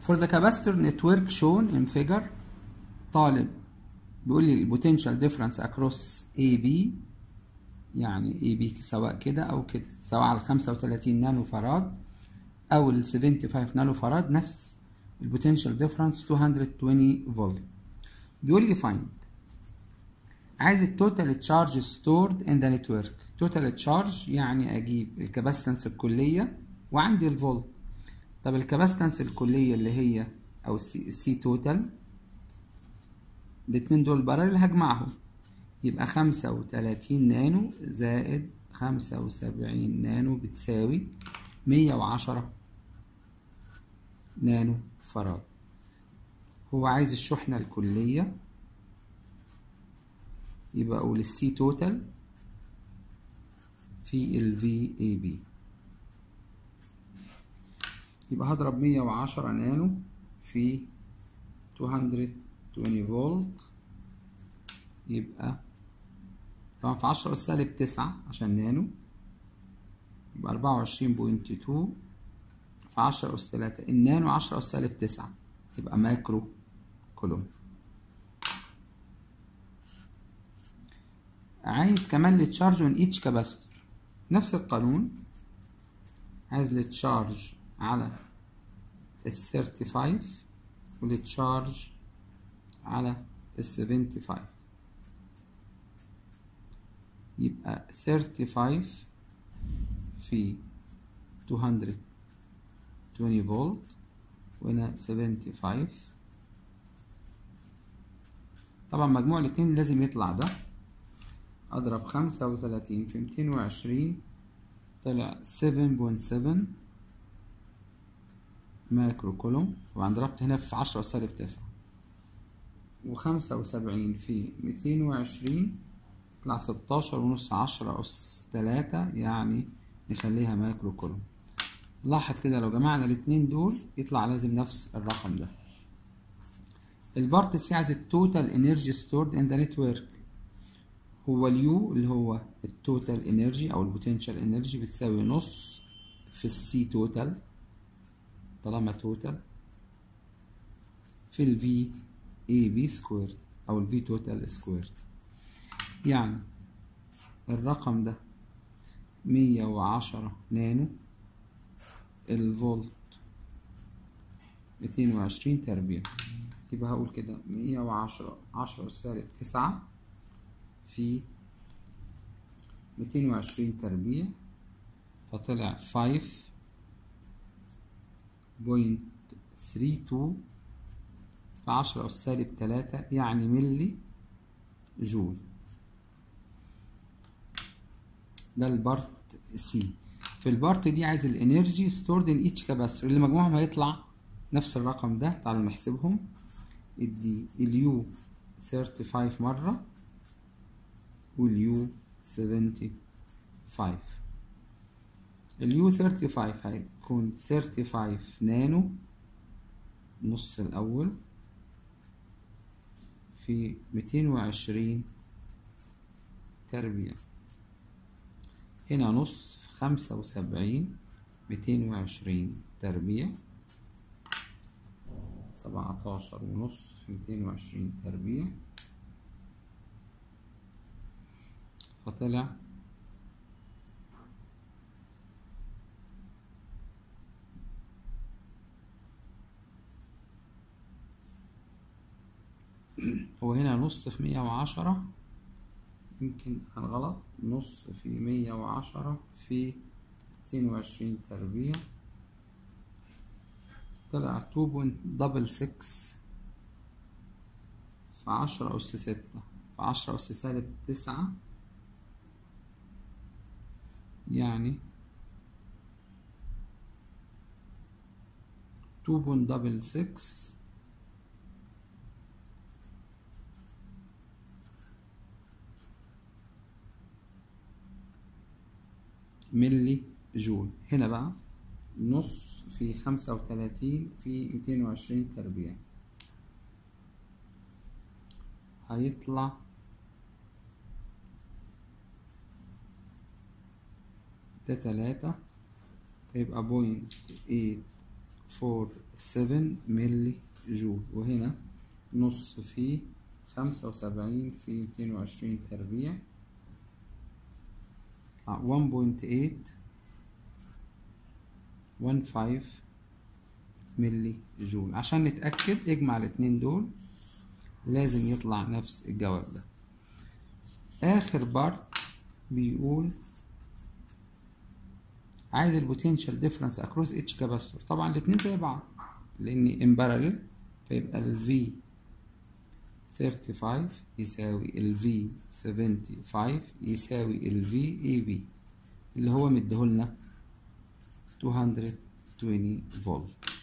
For the capacitor network shown in figure طالب بيقول لي البوتنشال ديفرنس اكروس اي بي يعني اي بي سواء كده او كده سواء على 35 نانو فراد او ال 75 نانو فراد نفس البوتنشال ديفرنس 220 فولت بيقول لي فايند عايز التوتال تشارج ستورد ان ذا نتورك توتال تشارج يعني اجيب الكاباستنس الكليه وعندي الفولت طب الكاباستنس الكليه اللي هي او السي توتال الاتنين دول بارل هجمعهم يبقى خمسة وتلاتين نانو زائد خمسة وسبعين نانو بتساوي مية وعشرة نانو فراد هو عايز الشحنة الكلية يبقى أقول السي توتال في ال في اي بي يبقى هضرب مية وعشرة نانو في 220 فولت يبقى طبعا في عشرة أس سالب تسعة عشان نانو يبقى أربعة وعشرين بوينت تو في عشرة أس تلاتة النانو عشرة أس سالب تسعة يبقى ماكرو كولوم عايز كمان التشارج اون ايتش كاباستور نفس القانون عايز التشارج على الثيرتي فايف والتشارج على السفنتي فايف يبقى 35 في 220 فولت وهنا 75 طبعا مجموع الاتنين لازم يطلع ده اضرب خمسة وتلاتين في ميتين وعشرين طلع 7.7 مايكرو كولوم طبعا ضربت هنا في عشرة سالب تسعة وخمسة وسبعين في ميتين وعشرين يطلع ستاشر ونص عشرة أس تلاتة يعني نخليها مايكرو كولوم لاحظ كده لو جمعنا الاتنين دول يطلع لازم نفس الرقم ده البارت سي عايز التوتال انرجي ستورد ان ذا نتورك هو اليو اللي هو التوتال انرجي او البوتنشال انرجي بتساوي نص في السي توتال طالما توتال في الفي اي بي سكويرد او الفي توتال سكويرد يعني الرقم ده مية وعشرة نانو الفولت ميتين وعشرين تربيع يبقى هقول كده مية وعشرة عشرة سالب تسعة في ميتين وعشرين تربيع فطلع فايف بوينت ثري تو في عشرة أس سالب تلاتة يعني ملي جول ده البارت سي في البارت دي عايز الانرجي ستورد ان ايتش كاباستور اللي مجموعهم هيطلع نفس الرقم ده تعالوا نحسبهم ادي اليو 35 مرة واليو 75 اليو 35 هيكون 35 نانو نص الأول في 220 تربيع هنا نص في خمسة وسبعين ميتين وعشرين تربيع سبعتاشر ونص في ميتين وعشرين تربيع فطلع هو هنا نص في مية وعشرة يمكن كان غلط نص في مية وعشرة في ميتين وعشرين تربيع طلع تو بوينت دبل سكس في عشرة أس ستة في عشرة أس سالب تسعة يعني تو بوينت دبل سكس ملي جول هنا بقى نص في خمسة وتلاتين في ميتين وعشرين تربيع هيطلع ده تلاتة يبقى بوينت ايت فور سفن ملي جول وهنا نص في خمسة وسبعين في ميتين وعشرين تربيع ون بوينت ايت ون فايف ملي جول عشان نتأكد اجمع الاتنين دول لازم يطلع نفس الجواب ده آخر بارت بيقول عايز البوتنشال ديفرنس اكروس اتش كاباستور طبعا الاتنين زي بعض لان امبارل فيبقى ال V 35 يساوي ال V 75 يساوي ال V AB اللي هو مديهولنا 220 فولت